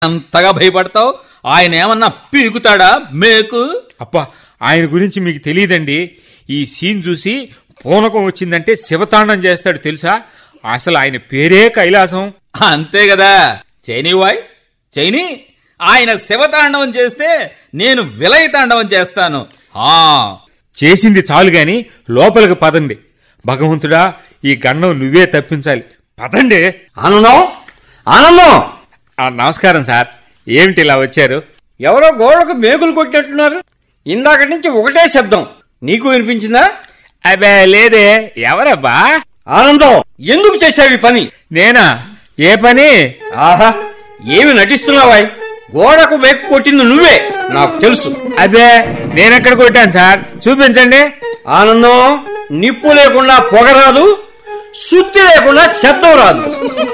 అంతగా భయపడతావు ఆయన ఏమన్నా పీకుతాడా మేకు అబ్బా ఆయన గురించి మీకు తెలియదండి ఈ సీన్ చూసి పూనకం వచ్చిందంటే శివతాండం చేస్తాడు తెలుసా అసలు ఆయన పేరే కైలాసం అంతే కదా చైనీ వాయ్ చైనీ ఆయన శివతాండవం చేస్తే నేను విలయ తాండవం చేస్తాను ఆ చేసింది చాలు గాని లోపలికి పదండి భగవంతుడా ఈ గండం నువ్వే తప్పించాలి పదండి ఆనందం ఆనందం ఆ, నమస్కారం సార్ ఏమిటి ఇలా వచ్చారు ఎవరో గోడకు మేకులు కొట్టినట్టున్నారు ఇందాక నుంచి ఒకటే శబ్దం నీకు వినిపించిందా అబ్బే లేదే ఎవరబ్బా ఆనందం ఎందుకు చేశావు ఈ పని నేనా ఏ పని ఆహా ఏమి నటిస్తున్నావాయ్ గోడకు మేకు కొట్టింది నువ్వే నాకు తెలుసు అదే నేనెక్కడ కొట్టాను సార్ చూపించండి ఆనందం నిప్పు లేకుండా పొగ రాదు సుత్తి లేకుండా శబ్దం రాదు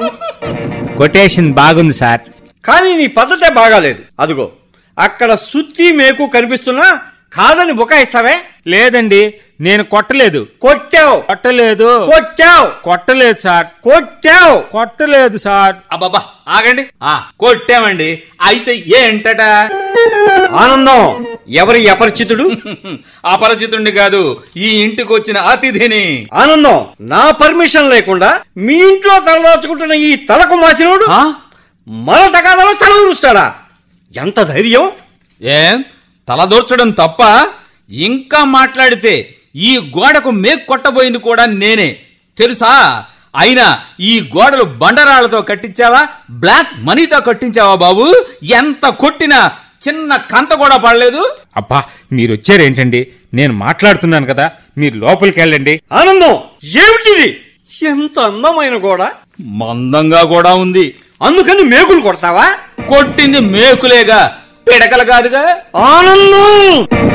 కొటేషన్ బాగుంది సార్ కానీ నీ పద్ధతే బాగాలేదు అదిగో అక్కడ సుత్తి మేకు కనిపిస్తున్నా కాదని బుకాయిస్తావే లేదండి నేను కొట్టలేదు కొట్టావు కొట్టలేదు కొట్టావు కొట్టలేదు సార్ కొట్టావు కొట్టలేదు సార్ అబ్బబ్బా ఆగండి ఆ కొట్టామండి అయితే ఏంటట ఆనందం ఎవరి అపరిచితుడు అపరిచితుణ్ణి కాదు ఈ ఇంటికి వచ్చిన అతిథిని ఆనందం నా పర్మిషన్ లేకుండా మీ ఇంట్లో తలదాచుకుంటున్న ఈ తలకు మాసినోడు ఆ? మన తగాదాలో తల ఊరుస్తాడా ఎంత ధైర్యం ఏం తలదూర్చడం తప్ప ఇంకా మాట్లాడితే ఈ గోడకు మేక్ కొట్టబోయింది కూడా నేనే తెలుసా అయినా ఈ గోడలు బండరాళ్లతో కట్టించావా బ్లాక్ మనీతో కట్టించావా బాబు ఎంత కొట్టినా చిన్న కంత కూడా పడలేదు అబ్బా మీరు వచ్చారేంటండి నేను మాట్లాడుతున్నాను కదా మీరు లోపలికి వెళ్ళండి ఆనందం ఏమిటిది ఎంత అందమైన గోడ మందంగా కూడా ఉంది అందుకని మేకులు కొడతావా కొట్టింది మేకులేగా పిడకలు కాదుగా ఆనందం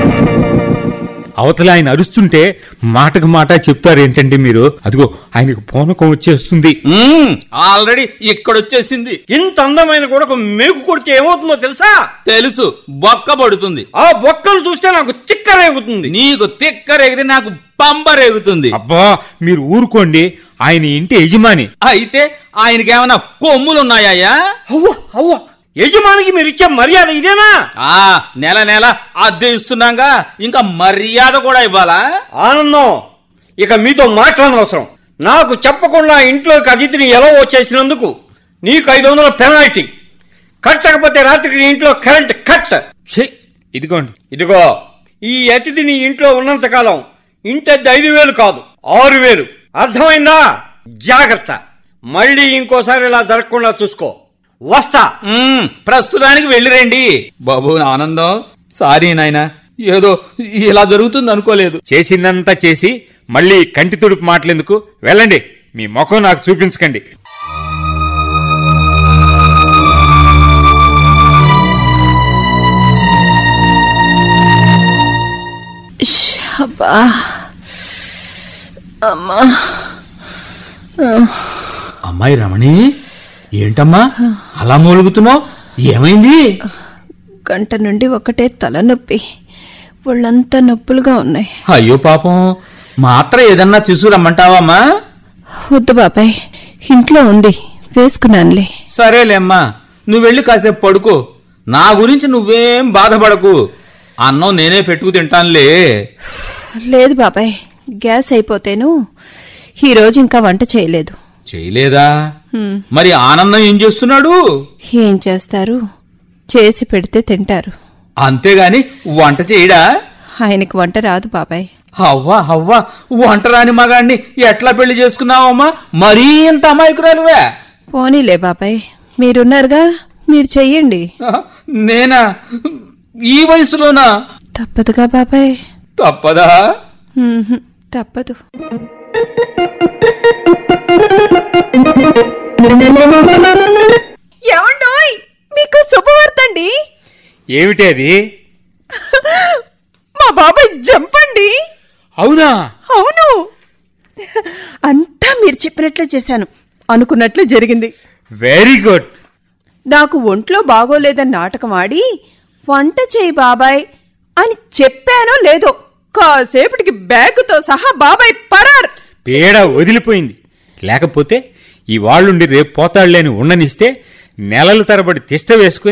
అవతల ఆయన అరుస్తుంటే మాటకు మాట చెప్తారేంటండి మీరు అదిగో ఆయనకు పూనకం వచ్చేస్తుంది మ్మ్, ఆల్రెడీ ఇక్కడొచ్చేసింది ఇంత అందమైన గోడకు మేకు కొడితే ఏమవుతుందో తెలుసా తెలుసు బొక్క పడుతుంది ఆ బొక్కలు చూస్తే నాకు తిక్కరేగుతుంది నీకు తిక్కరేగితే నాకు పంబరేగుతుంది అబ్బా మీరు ఊరుకోండి ఆయన ఇంటి యజమాని అయితే ఆయనకేమైనా కొమ్ములున్నాయా అవ్వ అవ్వ యజమానికి మీరు ఇచ్చే మర్యాద ఇదేనా ఆ నెల నెల అద్దె ఇస్తున్నాగా ఇంకా మర్యాద కూడా ఇవ్వాలా ఆనందం ఇక మీతో మాట్లాడనవసరం నాకు చెప్పకుండా ఇంట్లోకి అతిథిని ఎలా వచ్చేసినందుకు నీకు ఐదు వందల పెనాల్టీ కట్టకపోతే రాత్రికి నీ ఇంట్లో కరెంట్ కట్ ఛీ, ఇదిగోండి ఇదిగో ఈ అతిథి నీ ఇంట్లో ఉన్నంతకాలం ఇంటద్ది ఐదు వేలు కాదు ఆరు వేలు అర్థమైందా జాగ్రత్త మళ్ళీ ఇంకోసారి ఇలా జరగకుండా చూసుకో వస్తా మ్మ్, ప్రస్తుతానికి వెళ్ళిరండి బాబు ఆనందం సారీ నాయనా ఏదో ఇలా జరుగుతుంది అనుకోలేదు చేసిందంతా చేసి మళ్ళీ కంటి తుడుపు మాటలెందుకు వెళ్ళండి మీ ముఖం నాకు చూపించకండి అబ్బా అమ్మా అమ్మాయి రమణి ఏంటమ్మా అలా మూలుగుతున్నావు ఏమైంది గంట నుండి ఒకటే తలనొప్పి ఒళ్ళంతా నొప్పులుగా ఉన్నాయి అయ్యో పాపం మాత్ర ఏదన్నా తీసుకురమ్మంటావమ్మా వద్దు బాబాయ్ ఇంట్లో ఉంది వేసుకున్నానులే సరేలేమ్మా నువ్వు వెళ్ళి కాసేపు పడుకో నా గురించి నువ్వేం బాధపడకు అన్నం నేనే పెట్టుకు తింటానులే లేదు బాబాయ్ గ్యాస్ అయిపోతేను ఈరోజు ఇంకా వంట చేయలేదు చేయలేదా హ్మ్. మరి ఆనందం ఏం చేస్తున్నాడు ఏం చేస్తారు చేసి పెడితే తింటారు అంతేగాని వంట చేయడా ఆయనకు వంట రాదు బాబాయ్ హవ్వా హవ్వా వంట రాని మగాణ్ణి ఎట్లా పెళ్లి చేసుకున్నావమ్మా మరీ ఇంత అమాయకురాలువే పోనీలే బాబాయ్ మీరున్నారుగా మీరు చెయ్యండి నేనా ఈ వయసులోనా తప్పదుగా బాబాయ్ తప్పదా ఉహుం, తప్పదు ఏమండోయ్ మీకు శుభవార్తండి ఏమిటి అది మా బాబాయ్ జంపండి అవునా అవును అంతా మీరు చెప్పినట్లే చేశాను అనుకున్నట్లు జరిగింది వెరీ గుడ్ నాకు ఒంట్లో బాగోలేదని నాటకం ఆడి వంట చేయి బాబాయ్ అని చెప్పానో లేదో కాసేపటికి బ్యాగుతో సహా బాబాయ్ పరార్ పీడ వదిలిపోయింది లేకపోతే ఈ వాళ్ళుండి రేపు పోతాడులేని ఉండనిస్తే నెలల తరబడి తిష్ట వేసుకుని